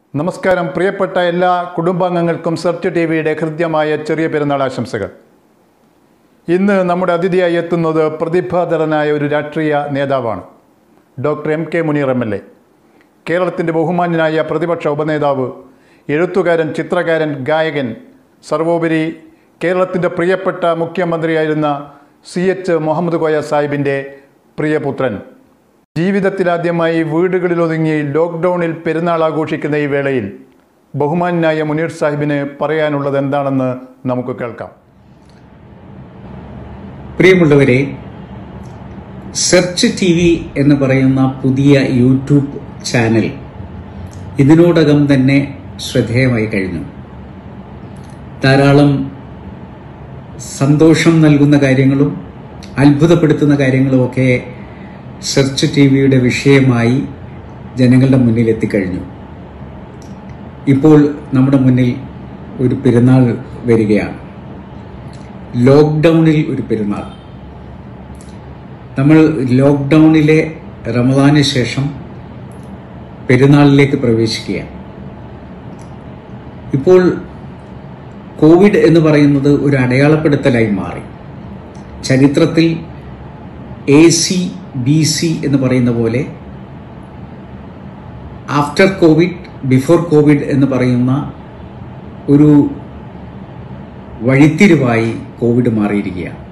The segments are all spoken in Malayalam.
നമസ്കാരം പ്രിയപ്പെട്ട എല്ലാ കുടുംബാംഗങ്ങൾക്കും സെർച്ച് ടി വിയുടെ ഹൃദ്യമായ ചെറിയ പെരുന്നാൾ ആശംസകൾ ഇന്ന് നമ്മുടെ അതിഥിയായി എത്തുന്നത് പ്രതിഭാധരനായ ഒരു രാഷ്ട്രീയ നേതാവാണ് doctor M K Muneer M L A കേരളത്തിൻ്റെ ബഹുമാന്യനായ പ്രതിപക്ഷ ഉപനേതാവ് എഴുത്തുകാരൻ ചിത്രകാരൻ ഗായകൻ സർവോപരി കേരളത്തിൻ്റെ പ്രിയപ്പെട്ട മുഖ്യമന്ത്രിയായിരുന്ന സി എച്ച് മുഹമ്മദ് കോയ സാഹിബിൻ്റെ പ്രിയപുത്രൻ ജീവിതത്തിലാദ്യമായി വീടുകളിലൊതുങ്ങി ലോക്ക്ഡൗണിൽ പെരുന്നാൾ ആഘോഷിക്കുന്ന ഈ വേളയിൽ ബഹുമാന്യനായ മുനീർ സാഹിബിന് പറയാനുള്ളത് എന്താണെന്ന് നമുക്ക് കേൾക്കാം പ്രിയമുള്ളവരെ സെർച്ച് ടി വി എന്ന് പറയുന്ന പുതിയ യൂട്യൂബ് ചാനൽ ഇതിനോടകം തന്നെ ശ്രദ്ധേയമായി കഴിഞ്ഞു ധാരാളം സന്തോഷം നൽകുന്ന കാര്യങ്ങളും അത്ഭുതപ്പെടുത്തുന്ന കാര്യങ്ങളും ഒക്കെ സെർച്ച് ടി വിയുടെ വിഷയമായി ജനങ്ങളുടെ മുന്നിൽ എത്തിക്കഴിഞ്ഞു ഇപ്പോൾ നമ്മുടെ മുന്നിൽ ഒരു പെരുന്നാൾ വരികയാണ് ലോക്ക്ഡൗണിൽ ഒരു പെരുന്നാൾ നമ്മൾ ലോക്ക്ഡൗണിലെ റമദാന് ശേഷം പെരുന്നാളിലേക്ക് പ്രവേശിക്കുകയാണ് ഇപ്പോൾ കോവിഡ് എന്ന് പറയുന്നത് ഒരു അടയാളപ്പെടുത്തലായി മാറി ചരിത്രത്തിൽ എ സി ബി സി എന്ന് പറയുന്ന പോലെ ആഫ്റ്റർ കോവിഡ് ബിഫോർ കോവിഡ് എന്ന് പറയുന്ന ഒരു വഴിത്തിരിവായി കോവിഡ് മാറിയിരിക്കുകയാണ്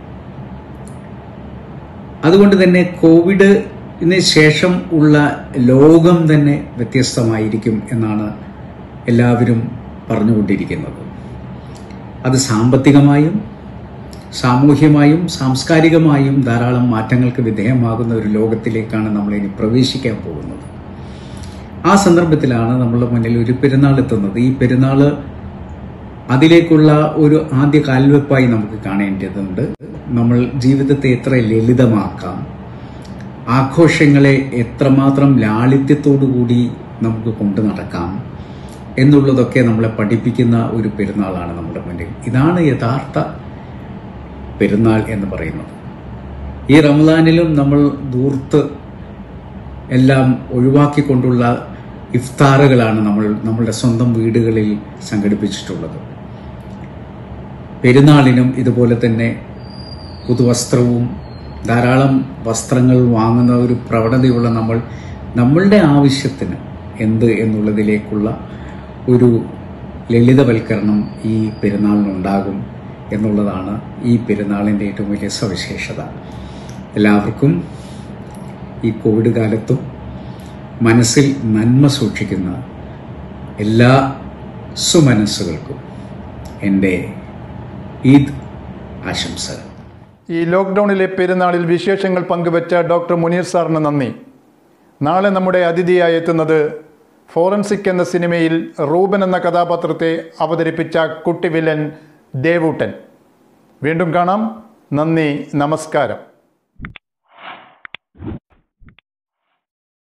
അതുകൊണ്ട് തന്നെ കോവിഡിന് ശേഷം ഉള്ള ലോകം തന്നെ വ്യത്യസ്തമായിരിക്കും എന്നാണ് എല്ലാവരും പറഞ്ഞുകൊണ്ടിരിക്കുന്നത് അത് സാമ്പത്തികമായും സാമൂഹ്യമായും സാംസ്കാരികമായും ധാരാളം മാറ്റങ്ങൾക്ക് വിധേയമാകുന്ന ഒരു ലോകത്തിലേക്കാണ് നമ്മൾ ഇനി പ്രവേശിക്കാൻ പോകുന്നത് ആ സന്ദർഭത്തിലാണ് നമ്മളുടെ മുന്നിൽ ഒരു പെരുന്നാൾ എത്തുന്നത് ഈ പെരുന്നാൾ അതിലേക്കുള്ള ഒരു ആദ്യ കാൽവെപ്പായി നമുക്ക് കാണേണ്ടതുണ്ട് നമ്മൾ ജീവിതത്തെ എത്ര ലളിതമാക്കാം ആഘോഷങ്ങളെ എത്രമാത്രം ലാളിത്യത്തോടുകൂടി നമുക്ക് കൊണ്ടു നടക്കാം എന്നുള്ളതൊക്കെ നമ്മളെ പഠിപ്പിക്കുന്ന ഒരു പെരുന്നാളാണ് നമ്മുടെ മുന്നിൽ ഇതാണ് യഥാർത്ഥ പെരുന്നാൾ എന്ന് പറയുന്നത് ഈ റമദാനിലും നമ്മൾ ദൂർത്ത് എല്ലാം ഒഴിവാക്കിക്കൊണ്ടുള്ള ഇഫ്താറുകളാണ് നമ്മൾ നമ്മളുടെ സ്വന്തം വീടുകളിൽ സംഘടിപ്പിച്ചിട്ടുള്ളത് പെരുന്നാളിനും ഇതുപോലെ തന്നെ പുതുവസ്ത്രവും ധാരാളം വസ്ത്രങ്ങൾ വാങ്ങുന്ന ഒരു പ്രവണതയുള്ള നമ്മൾ നമ്മളുടെ ആവശ്യത്തിന് എന്ത് എന്നുള്ളതിലേക്കുള്ള ഒരു ലളിതവൽക്കരണം ഈ പെരുന്നാളിനുണ്ടാകും എന്നുള്ളതാണ് ഈ പെരുന്നാളിൻ്റെ ഏറ്റവും വലിയ സവിശേഷത എല്ലാവർക്കും ഈ കോവിഡ് കാലത്തും മനസ്സിൽ നന്മ സൂക്ഷിക്കുന്ന എല്ലാ സുമനസ്സുകൾക്കും എൻ്റെ ഈദ് ആശംസകൾ ഈ ലോക്ക്ഡൗണിലെ പെരുന്നാളിൽ വിശേഷങ്ങൾ പങ്കുവച്ച ഡോക്ടർ മുനീർ സാറിന് നന്ദി നാളെ നമ്മുടെ അതിഥിയായി എത്തുന്നത് ഫോറൻസിക് എന്ന സിനിമയിൽ റൂബൻ എന്ന കഥാപാത്രത്തെ അവതരിപ്പിച്ച കുട്ടി വില്ലൻ ദേവൂട്ടൻ വീണ്ടും കാണാം നന്ദി നമസ്കാരം